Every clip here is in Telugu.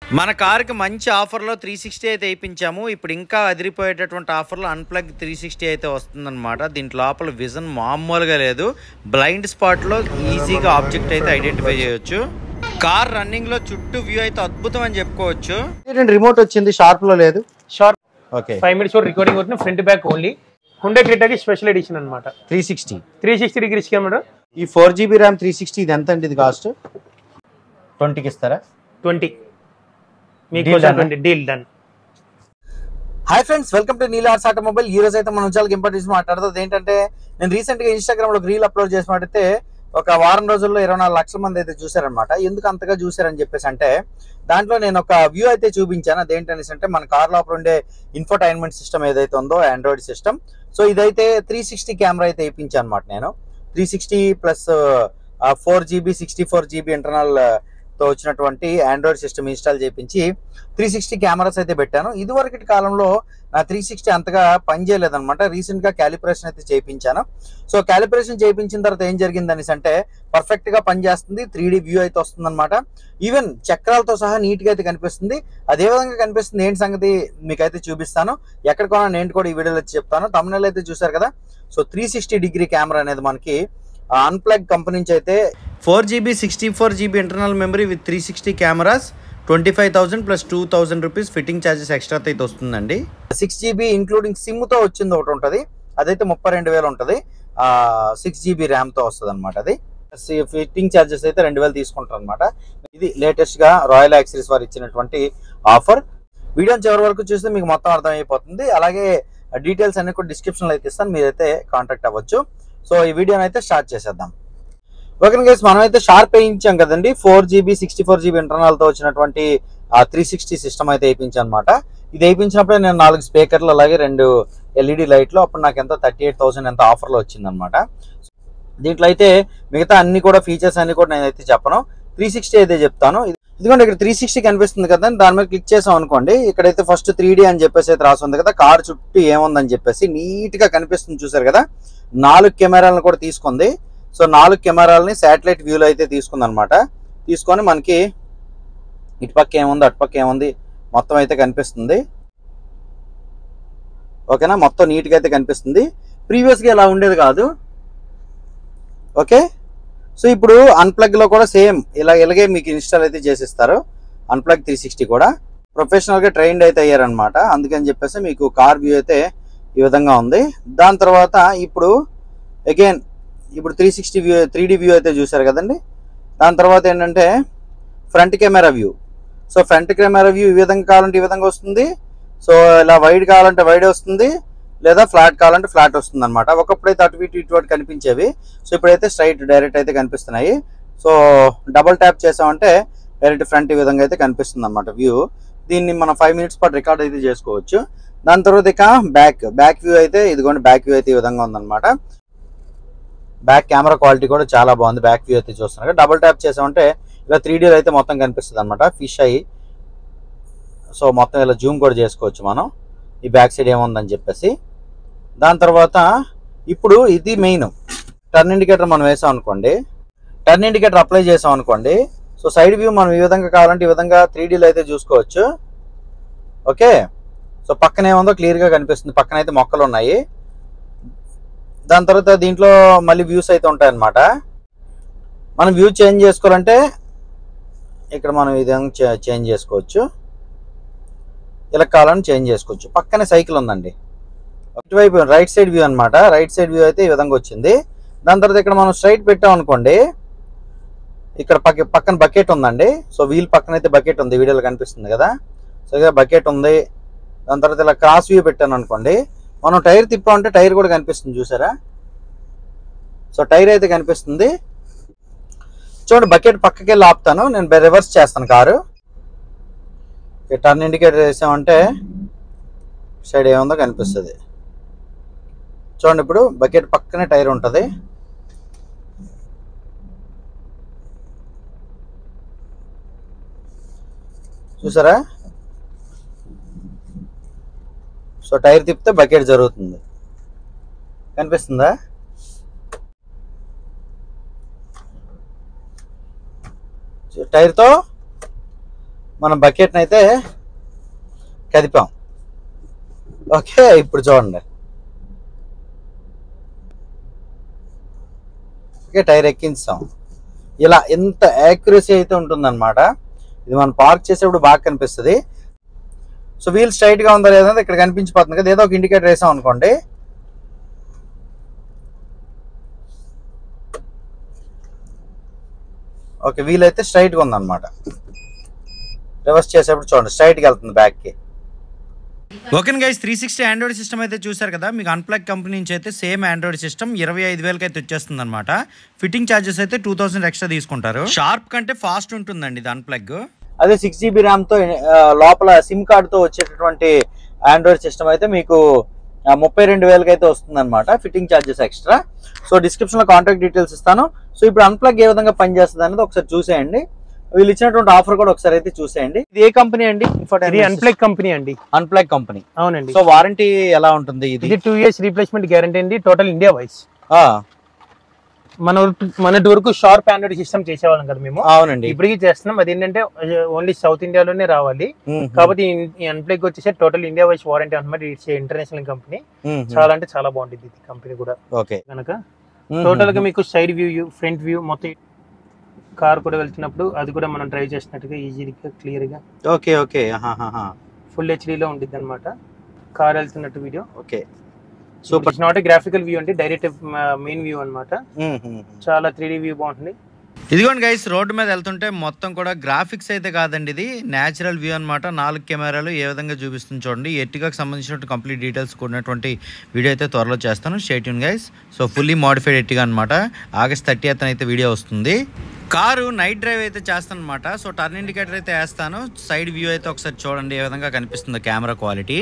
మన కార్కి మంచి ఆఫర్లో త్రీ సిక్స్టీ అయితే వేయించాము ఇప్పుడు ఇంకా అదిరిపోయేటటువంటి ఆఫర్లో అన్ప్లగ్ త్రీ సిక్స్టీ అయితే వస్తుందన్నమాట దీంట్ లోపల విజన్ మామూలుగా లేదు బ్లైండ్ స్పాట్లో ఈజీగా ఆబ్జెక్ట్ అయితే ఐడెంటిఫై చేయొచ్చు కార్ రన్నింగ్లో చుట్టూ వ్యూ అయితే అద్భుతం అని చెప్పుకోవచ్చు రిమోట్ వచ్చింది షార్ప్ లో లేదు sharp okay five minutes recording అవుతుంది ఫ్రంట్ బ్యాక్ ఓన్లీ హుండే క్రిటాకి స్పెషల్ ఎడిషన్ అనమాట three sixty three sixty degrees camera ఈ four GB RAM three sixty ఇది ఎంత అండి ఇది కాస్ట్ ట్వంటీకి ఇస్తారా ట్వంటీ మీకు Deal done, twenty deal done hi friends welcome to నీలార్స్ ఆటోమొబైల్ ఈ రోజు అయితే మనం చాలా ఇంపార్టెన్స్ మాట్లాడుతుంది ఏంటంటే నేను రీసెంట్ గా ఇన్స్టాగ్రామ్ లో రీల్ అప్లోడ్ చేసి మాట్లాడితే ఒక వారం రోజుల్లో ఇరవై నాలుగు లక్షల మంది అయితే చూసారనమాట ఎందుకు అంతగా చూసారని చెప్పేసి అంటే దాంట్లో నేను ఒక వ్యూ అయితే చూపించాను అదేంటనేసి అంటే మన కార్ లోపల ఉండే ఇన్ఫర్టైన్మెంట్ సిస్టమ్ ఏదైతే ఉందో ఆండ్రాయిడ్ సిస్టమ్ సో ఇదైతే త్రీ సిక్స్టీ కెమెరా అయితే వేయించాను అనమాట నేను three sixty plus four GB sixty four GB internal తో వచ్చినటువంటి ఆండ్రాయిడ్ సిస్టమ్ ఇన్స్టాల్ చేయించి త్రీ సిక్స్టీ కెమెరాస్ అయితే పెట్టాను ఇదివరకటి కాలంలో నా త్రీ సిక్స్టీ అంతగా పనిచేయలేదన్నమాట రీసెంట్ గా క్యాలిబ్రేషన్ అయితే చేయించాను సో క్యాలిబ్రేషన్ చేయించిన తర్వాత ఏం జరిగింది అనేసి అంటే పర్ఫెక్ట్ గా పనిచేస్తుంది త్రీ డి వ్యూ అయితే వస్తుంది అనమాట ఈవెన్ చక్రాలతో సహా నీట్ గా అయితే కనిపిస్తుంది అదే విధంగా కనిపిస్తుంది ఏంటి సంగతి మీకైతే చూపిస్తాను ఎక్కడ కొన్నా నేను కూడా ఈ వీడియోలో అయితే చెప్తాను తమిళ అయితే చూసారు కదా so three sixty degree camera అనేది మనకి అన్ప్లగ్ కంపెనీ నుంచి అయితే four GB sixty four GB internal memory with three sixty cameras twenty five thousand plus two thousand rupees fitting charges extra అయితే వస్తుందండి సిక్స్ జీబీ ఇంక్లూడింగ్ సిమ్ తో వచ్చింది ఒకటి ఉంటది అదైతే ముప్పై రెండు వేలు ఉంటది సిక్స్ జీబీ ర్యామ్ తో వస్తుంది అనమాట అది ఫిట్టింగ్ ఛార్జెస్ అయితే రెండు వేలు తీసుకుంటారు అనమాట ఇది లేటెస్ట్ గా రాయల్ యాక్సిరీస్ వారు ఇచ్చినటువంటి ఆఫర్ వీడియో చివరి వరకు చూస్తే మీకు మొత్తం అర్థమైపోతుంది అలాగే డీటెయిల్స్ అన్ని కూడా డిస్క్రిప్షన్ లో అయితే ఇస్తాను మీరైతే కాంటాక్ట్ అవ్వచ్చు సో ఈ వీడియోని అయితే స్టార్ట్ చేసేద్దాం ఓకే గైస్ మనం అయితే షార్ప్ వేయించాం కదండి four GB sixty four GB internal తో వచ్చినటువంటి త్రీ సిక్స్టీ సిస్టమ్ అయితే వేయించాను అనమాట ఇది వేయించినప్పుడే నేను నాలుగు స్పీకర్లు అలాగే రెండు ఎల్ఈడి లైట్లు అప్పుడు నాకు ఎంత థర్టీ ఎయిట్ థౌసండ్ ఎంత ఆఫర్లో వచ్చిందనమాట దీంట్లో అయితే మిగతా అన్ని కూడా ఫీచర్స్ అన్ని కూడా నేనైతే చెప్పను త్రీ సిక్స్టీ అయితే చెప్తాను ఇది- ఇదిగోండి ఇక్కడ త్రీ సిక్స్టీ కనిపిస్తుంది కదా దాని మీద క్లిక్ చేసాం అనుకోండి ఇక్కడైతే ఫస్ట్ త్రీ అని చెప్పేసి అయితే రాసి ఉంది కదా కార్ చుట్టూ ఏముందని చెప్పేసి నీట్ గా కనిపిస్తుంది చూసారు కదా నాలుగు కెమెరాలను కూడా తీసుకుంది సో నాలుగు కెమెరాలని శాటిలైట్ వ్యూలో అయితే తీసుకుంది అనమాట తీసుకొని మనకి ఇటుపక్క ఏముంది అటుపక్క ఏముంది మొత్తం అయితే కనిపిస్తుంది ఓకేనా మొత్తం నీట్గా అయితే కనిపిస్తుంది ప్రీవియస్గా ఇలా ఉండేది కాదు ఓకే సో ఇప్పుడు అన్ప్లగ్ లో కూడా సేమ్ ఇలా ఇలాగే మీకు ఇన్స్టాల్ అయితే చేసిస్తారు అన్ప్లగ్ త్రీ సిక్స్టీ కూడా ప్రొఫెషనల్ గా ట్రైన్డ్ అయితే అయ్యారనమాట అందుకని చెప్పేసి మీకు కార్ వ్యూ అయితే ఈ విధంగా ఉంది దాని తర్వాత ఇప్పుడు అగైన్ ఇప్పుడు three sixty view three view అయితే చూసారు కదండి దాని తర్వాత ఏంటంటే front camera view so front camera view ఈ విధంగా కావాలంటే ఈ విధంగా వస్తుంది సో ఇలా వైడ్ కావాలంటే వైడ్ వస్తుంది లేదా ఫ్లాట్ కావాలంటే ఫ్లాట్ వస్తుంది అనమాట ఒకప్పుడు అయితే అటు ఇటు ఇటు అటు కనిపించేవి సో ఇప్పుడైతే స్ట్రైట్ డైరెక్ట్ అయితే కనిపిస్తున్నాయి సో డబల్ ట్యాప్ చేసామంటే డైరెక్ట్ ఫ్రంట్ ఈ విధంగా అయితే కనిపిస్తుంది అనమాట వ్యూ దీన్ని మనం ఫైవ్ మినిట్స్ పాటు రికార్డ్ అయితే చేసుకోవచ్చు దాని తర్వాత ఇక బ్యాక్ బ్యాక్ వ్యూ అయితే ఇదిగోండి బ్యాక్ వ్యూ అయితే ఈ విధంగా ఉందన్నమాట బ్యాక్ కెమెరా క్వాలిటీ కూడా చాలా బాగుంది బ్యాక్ వ్యూ అయితే చూస్తున్నారు డబుల్ ట్యాప్ చేసామంటే ఇలా త్రీ డీలో అయితే మొత్తం కనిపిస్తుంది అనమాట ఫిష్ అయ్యి సో మొత్తం ఇలా జూమ్ కూడా చేసుకోవచ్చు మనం ఈ బ్యాక్ సైడ్ ఏముందని చెప్పేసి దాని తర్వాత ఇప్పుడు ఇది మెయిన్ టర్న్ ఇండికేటర్ మనం వేసాం అనుకోండి టర్న్ ఇండికేటర్ అప్లై చేసాం అనుకోండి సో సైడ్ వ్యూ మనం ఈ విధంగా కావాలంటే ఈ విధంగా త్రీ డీలో అయితే చూసుకోవచ్చు ఓకే సో పక్కన ఏముందో క్లియర్గా కనిపిస్తుంది పక్కన అయితే మొక్కలు ఉన్నాయి దాని తర్వాత దీంట్లో మళ్ళీ వ్యూస్ అయితే ఉంటాయి అన్నమాట మనం వ్యూ చేంజ్ చేసుకోవాలంటే ఇక్కడ మనం ఈ విధంగా చేంజ్ చేసుకోవచ్చు ఇలా కావాలని చేంజ్ చేసుకోవచ్చు పక్కనే సైకిల్ ఉందండి ఇటువైపు రైట్ సైడ్ వ్యూ అన్నమాట రైట్ సైడ్ వ్యూ అయితే ఈ విధంగా వచ్చింది దాని తర్వాత ఇక్కడ మనం స్ట్రైట్ పెట్టాం అనుకోండి ఇక్కడ పక్క పక్కన బకెట్ ఉందండి సో వీల్ పక్కన అయితే బకెట్ ఉంది వీడియోలో కనిపిస్తుంది కదా సో ఇక్కడ బకెట్ ఉంది దాని తర్వాత ఇలా క్రాస్ వ్యూ పెట్టాను అనుకోండి మనం టైర్ తిప్పామంటే టైర్ కూడా కనిపిస్తుంది చూసారా సో టైర్ అయితే కనిపిస్తుంది చూడండి బకెట్ పక్కకి వెళ్ళి ఆపుతాను నేను రివర్స్ చేస్తాను కారు టర్న్ ఇండికేటర్ వేసామంటే సైడ్ ఏముందో కనిపిస్తుంది చూడండి ఇప్పుడు బకెట్ పక్కనే టైర్ ఉంటుంది చూసారా సో టైర్ తిప్పితే బకెట్ జరుగుతుంది కనిపిస్తుందా టైర్తో మనం బకెట్ని అయితే కదిపాం ఓకే ఇప్పుడు చూడండి ఓకే టైర్ ఎక్కించాం ఇలా ఎంత యాక్యురసీ అయితే ఉంటుందన్నమాట ఇది మనం పార్క్ చేసేప్పుడు బాగా కనిపిస్తుంది సో వీల్ స్ట్రైట్ గా ఉందా లేదా ఇక్కడ కనిపించిపోతుంది కదా ఏదో ఒక ఇండికేటర్ వేసాం అనుకోండి ఓకే వీల్ అయితే స్ట్రైట్ గా ఉందన్నమాట రివర్స్ చేసేప్పుడు చూడండి స్ట్రైట్ గా వెళ్తుంది బ్యాక్ కి okay guys three sixty Android system అయితే చూసారు కదా మీకు అన్ప్లగ్ కంపెనీ నుంచి అయితే సేమ్ ఆండ్రాయిడ్ సిస్టమ్ ఇరవై ఐదు వేలకి అయితే వచ్చేస్తుంది అనమాట ఫిట్టింగ్ ఛార్జెస్ అయితే టూ థౌసండ్ ఎక్స్ట్రా తీసుకుంటారు షార్ప్ కంటే ఫాస్ట్ ఉంటుందండి ఇది అన్ప్లగ్ అదే సిక్స్ జీబీ ర్యామ్ తో ఆ, లోపల సిమ్ కార్డ్ తో వచ్చేటటువంటి ఆండ్రాయిడ్ సిస్టమ్ అయితే మీకు ఆ, ముప్పై రెండు వేలకి అయితే వస్తుంది అనమాట fitting charges extra so description లో కాంటాక్ట్ డీటెయిల్స్ ఇస్తాను సో ఇప్పుడు అన్ప్లగ్ ఏ విధంగా పనిచేస్తుంది అనేది ఒకసారి చూసేయండి వీళ్ళు ఇచ్చినటువంటి ఆఫర్ కూడా ఒకసారి అయితే చూసేయండి ఇది ఏ కంపెనీ అండి ఇది అన్ప్లగ్ కంపెనీ అండి అన్ప్లగ్ కంపెనీ అవునండి సో వారంటీ ఎలా ఉంటుంది ఇది ఇది టూ ఇయర్స్ రీప్లేస్మెంట్ గ్యారంటీ అండి టోటల్ ఇండియా వైస్ ఆ, మన వరకు- మన వరకు షార్ప్ ఆండ్రాయిడ్ సిస్టమ్ చేసేవాళ్ళం కదా మేము అవునండి ఇప్పటికీ చేస్తున్నాం అదేంటంటే ఓన్లీ సౌత్ ఇండియాలోనే రావాలి మ్మ్. కాబట్టి ఈ అన్ప్లగ్ వచ్చేసి టోటల్ ఇండియా వైస్ వారంటీ అనమాట ఇట్స్ ఇంటర్నేషనల్ కంపెనీ మ్మ్. చాలా అంటే చాలా బాగుంటుంది ఇది కంపెనీ కూడా ఓకే కనుక మ్మ్. టోటల్ గా మీకు సైడ్ వ్యూ ఫ్రంట్ వ్యూ మొత్తం కార్ కూడా వెళ్తున్నప్పుడు అది కూడా మనం డ్రైవ్ చేసినట్టుగా ఈజీగా క్లియర్ గా ఓకే ఓకే ఆహాహాహా. ఫుల్ హెచ్డీలో ఉంటుంది అనమాట కార్ వెళ్తున్నట్టు video okay super it's not graphical view అంటే డైరెక్ట్ మెయిన్ వ్యూ అన్నమాట మ్మ్, మ్మ్. చాలా త్రీ వ్యూ బాగుంటుంది ఇదిగోండి గైస్ రోడ్డు మీద వెళ్తుంటే మొత్తం కూడా గ్రాఫిక్స్ అయితే కాదండి ఇది నేచురల్ వ్యూ అన్నమాట నాలుగు కెమెరాలు ఏ విధంగా చూపిస్తుంది చూడండి ఎట్టిగాకి సంబంధించిన కంప్లీట్ డీటెయిల్స్ కూడినటువంటి వీడియో అయితే త్వరలో చేస్తాను stay tuned guys so fully modified ఎట్టిగా అనమాట ఆగస్ట్ థర్టీ అయితే వీడియో వస్తుంది కారు నైట్ డ్రైవ్ అయితే చేస్తాను అనమాట సో టర్న్ ఇండికేటర్ అయితే వేస్తాను సైడ్ వ్యూ అయితే ఒకసారి చూడండి ఏ విధంగా కనిపిస్తుందో కెమెరా క్వాలిటీ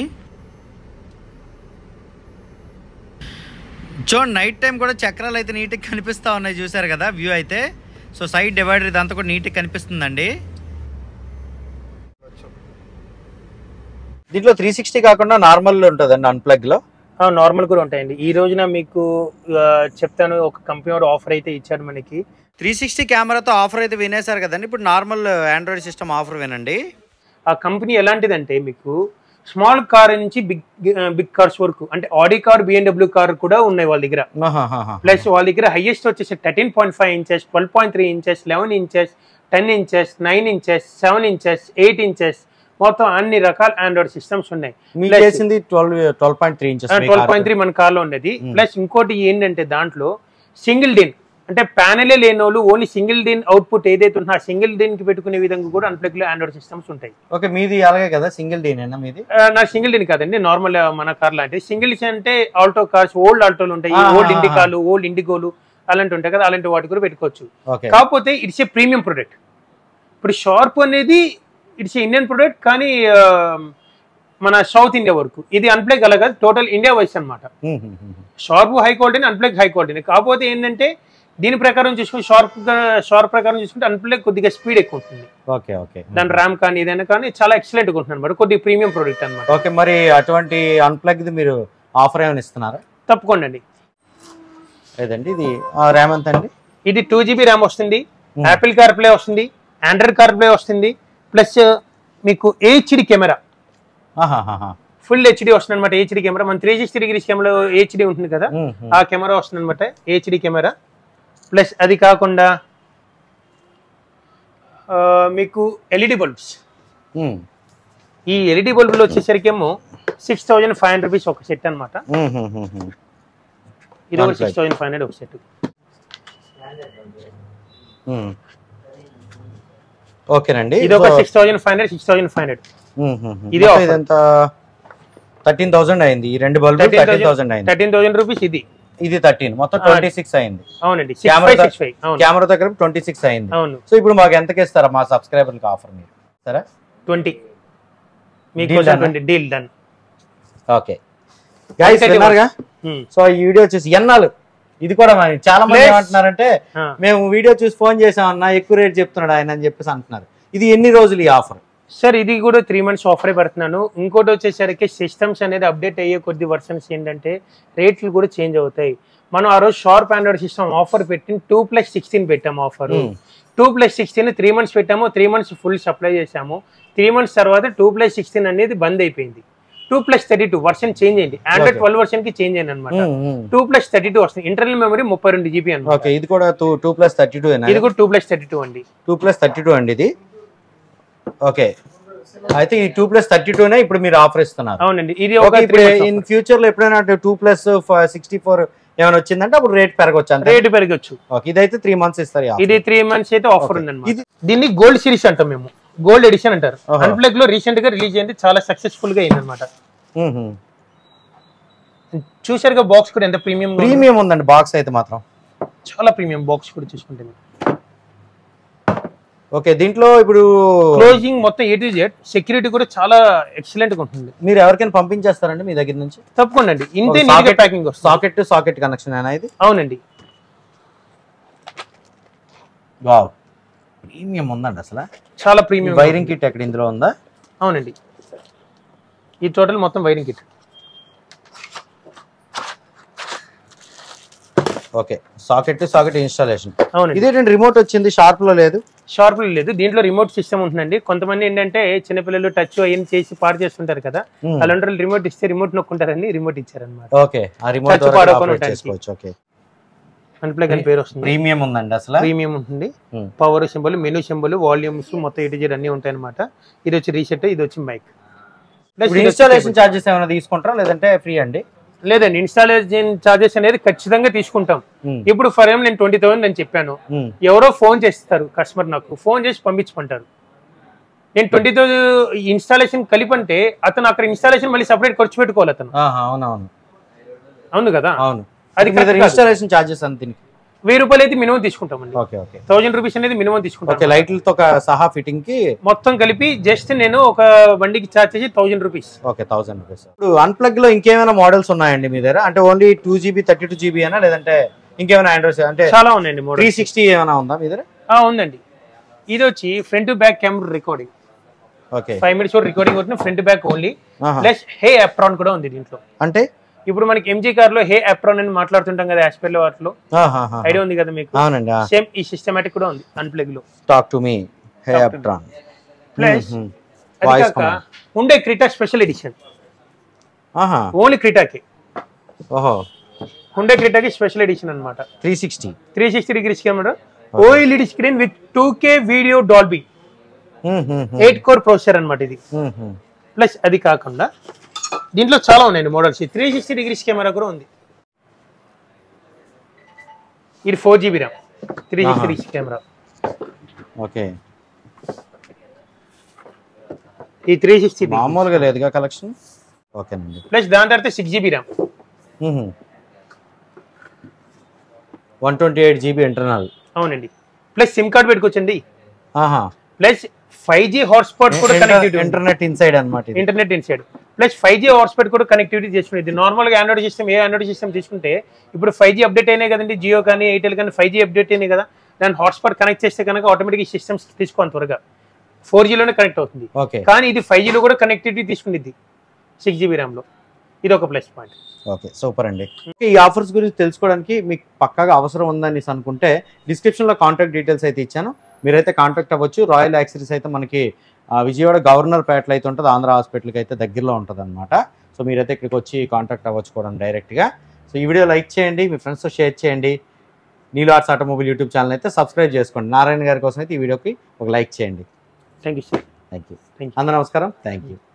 చూడండి నైట్ టైం కూడా చక్రాలు అయితే నీట్గా కనిపిస్తూ ఉన్నాయి చూసారు కదా వ్యూ అయితే సో సైడ్ డివైడర్ ఇదంతా కూడా నీట్గా కనిపిస్తుందండి దీంట్లో త్రీ సిక్స్టీ కాకుండా నార్మల్ ఉంటుందండి అన్ప్లగ్ లో నార్మల్ కూడా ఉంటాయండి ఈ రోజున మీకు ఆ, చెప్తాను ఒక కంపెనీ వాడు ఆఫర్ అయితే ఇచ్చాడు మనకి త్రీ సిక్స్టీ కెమెరాతో ఆఫర్ అయితే వినేశారు కదండి ఇప్పుడు నార్మల్ ఆండ్రాయిడ్ సిస్టమ్ ఆఫర్ వినండి ఆ కంపెనీ ఎలాంటిదంటే మీకు స్మాల్ కార్ నుంచి బిగ్ బిగ్ కార్స్ వరకు అంటే ఆడి కార్ బిఎండబ్ల్యూ కార్ కూడా ఉన్నాయి వాళ్ళ దగ్గర ప్లస్ వాళ్ళ దగ్గర హైయెస్ట్ వచ్చేసి thirteen point five inches twelve point three inches eleven inches ten inches nine inches seven inches eight inches మొత్తం అన్ని రకాల ఆండ్రాయిడ్ సిస్టమ్స్ ఉన్నాయి మీకు Plus- చేసింది twelve twelve point three inches twelve point three మన కార్లో ఉండేది Hmm. ప్లస్ ఇంకోటి ఏంటంటే దాంట్లో సింగిల్ డిన్ అంటే ప్యానలే లేని వాళ్ళు ఓన్లీ సింగిల్ డిన్ అవుట్పుట్ ఏదైతే ఉందో ఆ సింగిల్ డిన్ కి పెట్టుకునే విధంగా కూడా అన్ప్లగ్ లో ఆండ్రాయిడ్ సిస్టమ్స్ ఉంటాయి ఓకే మీది అలాగే కదా సింగిల్ డీనేనా మీది ఆ, నా సింగిల్ డిన్ కాదండి నార్మల్ మన కార్ లాంటి సింగిల్ అంటే ఆల్టో కార్స్ ఓల్డ్ ఆల్టోలు ఉంటాయి Ah, ఓల్డ్ ah, ఇండికాలు ఓల్డ్ ఇండిగోలు అలాంటి ఉంటాయి కదా అలాంటి వాటి కూడా పెట్టుకోవచ్చు ఓకే కాకపోతే ఇట్స్ ఏ ప్రీమియం ప్రొడక్ట్ ఇప్పుడు షార్ప్ అనేది ఇట్స్ ఇండియన్ ప్రొడక్ట్ కానీ ఆ, మన సౌత్ ఇండియా వరకు ఇది అన్ప్లగ్ అలాగా టోటల్ ఇండియా వైస్ అన్నమాట Sharp high quality Unplug high quality కాకపోతే ఏంటంటే దీని ప్రకారం చూసుకుంటే షార్ప్ షార్ప్ ప్రకారం చూసుకుంటే అన్ప్లగ్ కొద్దిగా స్పీడ్ ఎక్కువ ఉంటుంది ఓకే ఓకే దాని ర్యామ్ కానీ ఏదైనా కానీ చాలా ఎక్సలెంట్ ఉంటుంది అనమాట కొద్దిగా ప్రీమియం ప్రోడక్ట్ అనమాట ఓకే మరి అటువంటి అన్ప్లగ్ మీరు ఆఫర్ ఏమైనా ఇస్తున్నారా తప్పకుండా అండి లేదండి ఇది ర్యామ్ ఎంత అండి ఇది టూ జీబీ ర్యామ్ వస్తుంది Hmm. యాపిల్ కార్ ప్లే వస్తుంది ఆండ్రాయిడ్ కార్ ప్లే వస్తుంది ప్లస్ మీకు హెచ్డి కెమెరా ఆహాహాహా. ఫుల్ హెచ్డి వస్తుంది అనమాట హెచ్డి కెమెరా మన three sixty degrees camera HD ఉంటుంది కదా మ్మ్, మ్మ్. ఆ కెమెరా వస్తుంది అనమాట హెచ్డి కెమెరా ప్లస్ అది కాకుండా ఆ, మీకు ఎల్ఈడి బల్బ్స్ మ్మ్. ఈ ఎల్ఈడి బల్బులు వచ్చేసరికి ఏమో six thousand five hundred rupees ఒక సెట్ అనమాట మ్మ్, మ్మ్, మ్మ్, మ్మ్. ఇది ఒక One six thousand five hundred ఒక సెట్ మ్మ్. ఓకేనండి ఇది ఒక సో- six thousand five hundred six thousand five hundred మ్మ్, మ్మ్, మ్మ్. ఇది మొత్తం offer. ఇదంతా థర్టీన్ థౌసండ్ అయింది ఈ రెండు బల్బులు థర్టీన్ థౌసండ్ అయింది థర్టీన్ థౌసండ్ రూపీస్ ఇది ఇది థర్టీన్ మొత్తం ఆ. ట్వంటీ సిక్స్ అయింది అవునండి six camera five six five అవును కెమెరా దగ్గర ట్వంటీ సిక్స్ అయింది అవును సో ఇప్పుడు మాకు ఎంతకి ఇస్తారా మా సబ్స్క్రైబర్కి ఆఫర్ మీరు సరే ట్వంటీ మీకు Deal done. Twenty deal done okay guys Okay, విన్నారుగా సో ఈ వీడియో వచ్చేసి ఎన్నాళ్ళు ఇది కూడా మరి చాలా మంది Please. ఏమంటున్నారంటే మేము వీడియో చూసి ఫోన్ చేసామన్నా ఎక్కువ రేట్ చెప్తున్నాడు ఆయన అని చెప్పేసి అంటున్నారు ఇది ఎన్ని రోజులు ఈ ఆఫర్ సార్ ఇది కూడా త్రీ మంత్స్ ఆఫరే పెడుతున్నాను ఇంకోటి వచ్చేసరికి సిస్టమ్స్ అనేది అప్డేట్ అయ్యే కొద్ది వర్షన్స్ ఏంటంటే రేట్లు కూడా చేంజ్ అవుతాయి మనం ఆ రోజు షార్ప్ ఆండ్రాయిడ్ సిస్టమ్ ఆఫర్ పెట్టి టూ ప్లస్ సిక్స్టీన్ పెట్టాం offer Hmm. Two plus sixteen three months పెట్టాము త్రీ మంత్స్ ఫుల్ సప్లై చేసాము త్రీ మంత్స్ తర్వాత టూ ప్లస్ సిక్స్టీన్ అనేది బంద్ అయిపోయింది two plus thirty two version change అయింది ఆండ్రాయిడ్ Okay. ట్వెల్వ్ వర్షన్ కి చేంజ్ అయింది అనమాట టూ ప్లస్ థర్టీ టూ వస్తుంది ఇంటర్నల్ మెమరీ ముప్పై రెండు జీబీ అనమాట ఓకే ఇది కూడా two two plus thirty two ఇది కూడా టూ ప్లస్ థర్టీ టూ అండి టూ ప్లస్ థర్టీ టూ అండి ఇది ఓకే అయితే ఈ టూ ప్లస్ థర్టీ టూనే ఇప్పుడు మీరు ఆఫర్ ఇస్తున్నారు అవునండి ఇది ఓకే ఒక ఇప్పుడు ఇన్ ఫ్యూచర్ లో ఎప్పుడైనా టూ ప్లస్ సిక్స్టీ ఫోర్ ఏమైనా వచ్చిందంటే అప్పుడు రేట్ పెరగొచ్చు అంతే రేట్ పెరగచ్చు ఓకే ఇదైతే త్రీ మంత్స్ ఇస్తారు ఈ offer. ఇది త్రీ మంత్స్ అయితే ఆఫర్ Okay. ఉందన్నమాట ఇది- దీన్ని గోల్డ్ సిరీస్ అంటాం మేము గోల్డ్ ఎడిషన్ అంటారు ఓహో. అన్ప్లగ్ లో రీసెంట్ గా రిలీజ్ అయింది చాలా సక్సెస్ఫుల్ గా అయింది అనమాట మ్మ్. చూసారుగా బాక్స్ కూడా ఎంత ప్రీమియం ప్రీమియం ఉందండి బాక్స్ అయితే మాత్రం చాలా ప్రీమియం బాక్స్ కూడా చూసుకుంటే మీరు. ఓకే దీంట్లో ఇప్పుడు క్లోజింగ్ మొత్తం ఏ టు జెడ్ సెక్యూరిటీ కూడా చాలా ఎక్సలెంట్ గా ఉంటుంది మీరు ఎవరికైనా పంపించేస్తారండి మీ దగ్గర నుంచి తప్పకుండా అండి ఇంతే ఒక నీట్గా socket- ప్యాకింగ్ వస్తుంది సాకెట్ టు సాకెట్ కనెక్షన్ అయినా ఇది అవునండి వావ్ ప్రీమియం ఉందండి అసలు చాలా ప్రీమియం వైరింగ్ కిట్ ఎక్కడ ఇందులో ఉందా అవునండి ఈ టోటల్ మొత్తం wiring kit okay socket to socket installation అవునండి ఇదేంటండి రిమోట్ వచ్చింది షార్ప్ లో లేదు షార్ప్ లేదు దీంట్లో రిమోట్ సిస్టమ్ ఉంటుందండి కొంతమంది ఏంటంటే చిన్నపిల్లలు టచ్ అయ్యి చేసి పాడు చేస్తుంటారు కదా Hmm. అలాంటి వాళ్ళు రిమోట్ ఇస్తే రిమోట్ నొక్కుంటారని రిమోట్ ఇచ్చారనమాట ఓకే ఆ రిమోట్ Touch ద్వారా పాడకుండా ఆపరేట్ ఉండడానికి. చేసుకోవచ్చు ఓకే అన్ప్లగ్ అని పేరు వస్తుంది ప్రీమియం ఉందండి అసలు ప్రీమియం ఉంటుంది Hmm. Power symbol menu symbol volumes మొత్తం ఎటు జెడ్ అన్ని ఉంటాయి అనమాట ఇది వచ్చి రీసెట్ ఇది వచ్చి మైక్ ఇప్పుడు ఇన్స్టాలేషన్ చార్జెస్ ఏమైనా తీసుకుంటారా లేదంటే ఫ్రీ అండి లేదండి ఇన్స్టాలేషన్ చార్జెస్ అనేది ఖచ్చితంగా తీసుకుంటాం Hmm. ఇప్పుడు ఫర్ ఎగ్జాంపుల్ నేను ట్వంటీ థౌసండ్ నేను చెప్పాను Hmm. ఎవరో ఫోన్ చేస్తారు కస్టమర్ నాకు ఫోన్ చేసి పంపించమంటారు నేను ట్వంటీ థౌసండ్ ఇన్స్టాలేషన్ కలిపంటే అతను అక్కడ ఇన్స్టాలేషన్ మళ్ళీ సపరేట్ ఖర్చు పెట్టుకోవాలి అతను ఆహా, అవునవును అవును కదా అవును అది అది correct కాదు. ఇన్స్టాలేషన్ చార్జెస్ అంత దీనికి వెయ్యి రూపాయలు అయితే మినిమం తీసుకుంటామండి ఓకే ఓకే థౌసండ్ రూపీస్ అనేది మినిమం ఓకే తీసుకుంటాం లైట్లతో సహా ఫిట్టింగ్ కి మొత్తం కలిపి జస్ట్ నేను ఒక బండికి ఛార్జ్ చేసి thousand rupees okay thousand rupees ఇప్పుడు అన్ప్లగ్ లో ఇంకేమైనా మోడల్స్ ఉన్నాయండి మీ దగ్గర అంటే only two GB thirty two GB అయినా లేదంటే ఇంకేమైనా ఆండ్రాయిడ్ అంటే చాలా ఉన్నాయండి త్రీ మోడల్ సిక్స్టీ ఏమైనా ఉందా మీ దగ్గర ఉందండి ఇది వచ్చి front to back camera recording okay five minutes కూడా రికార్డింగ్ అవుతుంది ఫ్రంట్ బ్యాక్ ఓన్లీ ఆహా. ప్లస్ హే అప్రాన్ కూడా ఉంది దీంట్లో అంటే ఇప్పుడు మనకి ఎంజీ కార్ లో హే అప్రాన్ అని మాట్లాడుతుంటాం కదా యాస్పెల్ వాటిలో ఆహాహా. ఐడియా ఉంది కదా మీకు అవునండి సేమ్ ఈ సిస్టమేటిక్ కూడా ఉంది అన్ప్లగ్ లో talk to me hey Talk to me. అప్ట్రాన్ ప్లస్ అది వాయిస్ కాక ఉండే క్రిటా స్పెషల్ ఎడిషన్ ఆహా ఓన్లీ క్రిటాకి ఓహో ఉండే క్రిటాకి స్పెషల్ ఎడిషన్ అన్నమాట three sixty three sixty degree camera OLED screen with two K video Dolby eight core processor అన్నమాట ఇది ప్లస్ అది కాకుండా దీంట్లో చాలా ఉన్నాయండి models three sixty degrees camera కూడా ఉంది ఇది four GB RAM three sixty degrees camera okay ఈ త్రీ సిక్స్టీ మామూలుగా లేదుగా కలెక్షన్ ఓకేనండి ప్లస్ దాని తర్వాత six GB RAM one twenty eight GB internal అవునండి ప్లస్ సిమ్ కార్డ్ పెట్టుకోవచ్చండి ఆహా ప్లస్ ఫైవ్ జీ హాట్స్పాట్ కూడా కనెక్టివిటీ ఇంటర్నెట్ ఇన్సైడ్ అనమాట ఇది internet inside plus five G hotspot కూడా కనెక్టివిటీ చేసుకునేది నార్మల్గా ఆండ్రాయిడ్ సిస్టమ్ ఏ ఆండ్రాయిడ్ సిస్టమ్ తీసుకుంటే ఇప్పుడు ఫైవ్ జీ అప్డేట్ అయినాయి కదండి జియో కానీ ఎయిర్టెల్ కానీ ఫైవ్ జీ అప్డేట్ అయినాయి కదా దాని హాట్స్పాట్ కనెక్ట్ చేస్తే కనుక ఆటోమేటిక్ ఈ సిస్టమ్స్ తీసుకోవాలి త్వరగా ఫోర్ జీలోనే కనెక్ట్ అవుతుంది ఓకే కానీ ఇది ఫైవ్ జీలో కూడా కనెక్టివిటీ తీసుకునేది సిక్స్ జీబీ ర్యామ్లో ఇది ఒక ప్లస్ పాయింట్ ఓకే సూపర్ అండి ఈ ఆఫర్స్ గురించి తెలుసుకోవడానికి మీకు పక్కాగా అవసరం ఉందని అనుకుంటే డిస్క్రిప్షన్లో కాంటాక్ట్ డీటెయిల్స్ అయితే ఇచ్చాను మీరైతే కాంటాక్ట్ అవ్వచ్చు రాయల్ యాక్సరీస్ అయితే మనకి ఆ, విజయవాడ గవర్నర్ పేటలో అయితే ఉంటుంది ఆంధ్ర హాస్పిటల్కి అయితే దగ్గరలో ఉంటుంది అనమాట సో మీరైతే ఇక్కడికి వచ్చి కాంటాక్ట్ అవ్వచ్చు కూడా డైరెక్ట్గా సో ఈ వీడియో లైక్ చేయండి మీ ఫ్రెండ్స్తో షేర్ చేయండి నీలో ఆర్ట్స్ ఆటోమొబైల్ యూట్యూబ్ ఛానల్ అయితే సబ్స్క్రైబ్ చేసుకోండి నారాయణ గారి కోసం అయితే ఈ వీడియోకి ఒక లైక్ చేయండి thank you sir thank you Thank you. అందరూ నమస్కారం థ్యాంక్ యూ